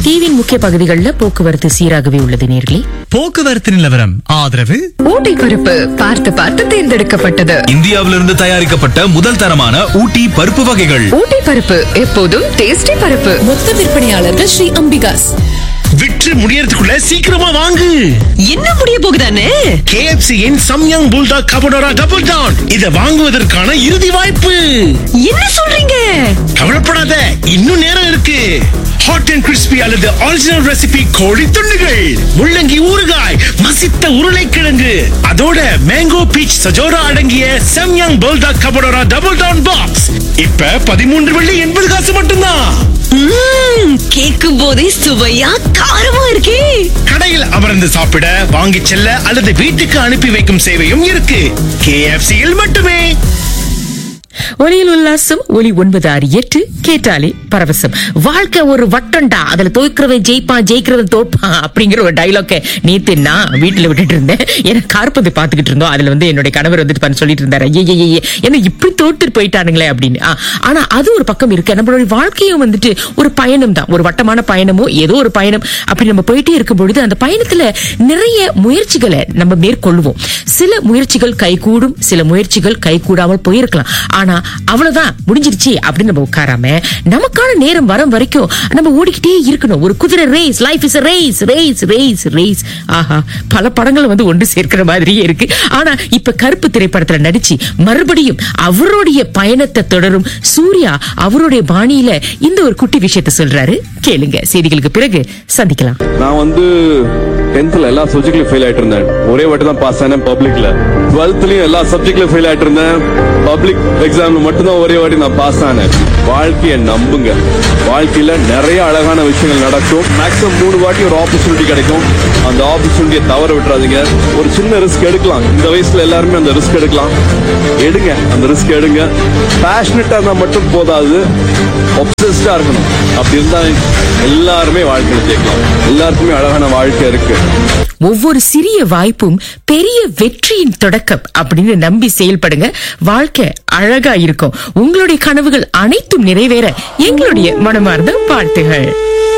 தீவின் முக்கிய பகுதிகளில் போக்குவரத்து சீராகவே உள்ளது நேர்களே போக்குவரத்து நிலவரம் ஆதரவு ஊட்டி பருப்பு பார்த்து பார்த்து தேர்ந்தெடுக்கப்பட்டது இந்தியாவிலிருந்து தயாரிக்கப்பட்ட முதல் தரமான ஊட்டி பருப்பு வகைகள் ஊட்டி பருப்பு எப்போதும் டேஸ்டி பருப்பு மொத்த விற்பனையாளர்கள் ஸ்ரீ அம்பிகாஸ் விற்று முடியறதுக்குள்ள சீக்கிரமா வாங்கு என்ன முடிய போகுதானே KFC இன் சம்யங் புல்டாக் கபடோரா டபுள் டவுன் இதை வாங்குவதற்கான இறுதி வாய்ப்பு என்ன சொல்றீங்க கவலைப்படாத இன்னும் நேரம் இருக்கு ஹாட் அண்ட் கிறிஸ்பி அல்லது ஒரிஜினல் ரெசிபி கோழி துண்டுகள் முள்ளங்கி ஊறுகாய் மசித்த உருளைக்கிழங்கு அதோட மேங்கோ பீச் சஜோரா அடங்கிய சம்யங் புல்டாக் கபடோரா டபுள் டவுன் பாக்ஸ் இப்ப பதிமூன்று வெள்ளி எண்பது காசு மட்டும்தான் கேட்கும் போதே சுவையா காரமா இருக்கே கடையில் அமர்ந்து சாப்பிட வாங்கிச் செல்ல அல்லது வீட்டுக்கு அனுப்பி வைக்கும் சேவையும் இருக்கு KFC யில் மட்டுமே ஒலியில் உல்லாசம் ஒலி ஒன்பது ஆறு எட்டு கேட்டாலே பரவசம் வாழ்க்கை ஒரு வட்டம்டா அதுல தோய்க்கிறவன் ஜெயிப்பான் ஜெயிக்கிறவன் தோற்பான் அப்படிங்கிற ஒரு டைலாக்க நேத்து நான் வீட்டுல விட்டுட்டு இருந்தேன் ஏன்னா கார்பந்து பாத்துக்கிட்டு இருந்தோம் அதுல வந்து என்னுடைய கணவர் வந்துட்டு பண்ண சொல்லிட்டு இருந்தாரு ஐயே என்ன இப்படி தோட்டு போயிட்டானுங்களே அப்படின்னு ஆ, ஆனா அது ஒரு பக்கம் இருக்கு நம்மளுடைய வாழ்க்கையும் வந்துட்டு ஒரு பயணம் தான் ஒரு வட்டமான பயணமோ ஏதோ ஒரு பயணம் அப்படி நம்ம போயிட்டே இருக்கும் பொழுது அந்த பயணத்துல நிறைய முயற்சிகளை நம்ம மேற்கொள்வோம் சில முயற்சிகள் கைகூடும் சில முயற்சிகள் கைகூடாமல் போயிருக்கலாம் ஆனா அவ்வளவுதான் முடிஞ்சிருச்சு அப்படின்னு நம்ம உட்காராம நமக்கான நேரம் வரும் வரைக்கும் நம்ம ஓடிக்கிட்டே இருக்கணும் ஒரு குதிரை race life is race race race race ஆஹா பல படங்கள் வந்து ஒன்று சேர்க்கிற மாதிரியே இருக்கு ஆனா இப்ப கருப்பு திரைப்படத்துல நடிச்சு மறுபடியும் அவருடைய பயணத்தை தொடரும் சூர்யா அவருடைய பாணியில இந்த ஒரு குட்டி விஷயத்தை சொல்றாரு கேளுங்க செய்திகளுக்கு பிறகு சந்திக்கலாம் நான் வந்து டென்த்ல எல்லா சப்ஜெக்ட்லயும் ஃபெயில் ஆயிட்டு இருந்தேன் ஒரே வாட்டி தான் பாஸ் ஆனேன் பப்ளிக்ல டுவெல்த்லயும் எல்லா சப்ஜெக்ட்லயும் ஃபெயில் ஆயிட்டு இருந்தேன் பப்ளிக் எக்ஸாம்ல மட்டும்தான் ஒரே வாட்டி நான் பாஸ் ஆனேன் வாழ்க்கையை நம்புங்க வாழ்க்கையில நிறைய அழகான விஷயங்கள் நடக்கும் மேக்ஸிமம் மூணு வாட்டி ஒரு ஆப்பர்ச்சுனிட்டி கிடைக்கும் அந்த ஆப்பர்ச்சுனிட்டியை தவற விட்டுறாதீங்க ஒரு சின்ன ரிஸ்க் எடுக்கலாம் இந்த வயசுல எல்லாருமே அந்த ரிஸ்க் எடுக்கலாம் எடுங்க அந்த ரிஸ்க் எடுங்க பேஷனட்டா இருந்தா மட்டும் போதாது ஒப்சஸ்டா இருக்கணும் அப்படி இருந்தா எல்லாருமே வாழ்க்கையில ஜெயிக்கலாம் எல்லாருக்குமே அழகான வாழ்க்கை இருக்கு ஒவ்வொரு சிறிய வாய்ப்பும் பெரிய வெற்றியின் தொடக்கம் அப்படின்னு நம்பி செயல்படுங்க வாழ்க்கை அழகா இருக்கும் உங்களுடைய கனவுகள் அனைத்தும் நிறைவேற எங்களுடைய மனமார்ந்த வாழ்த்துகள்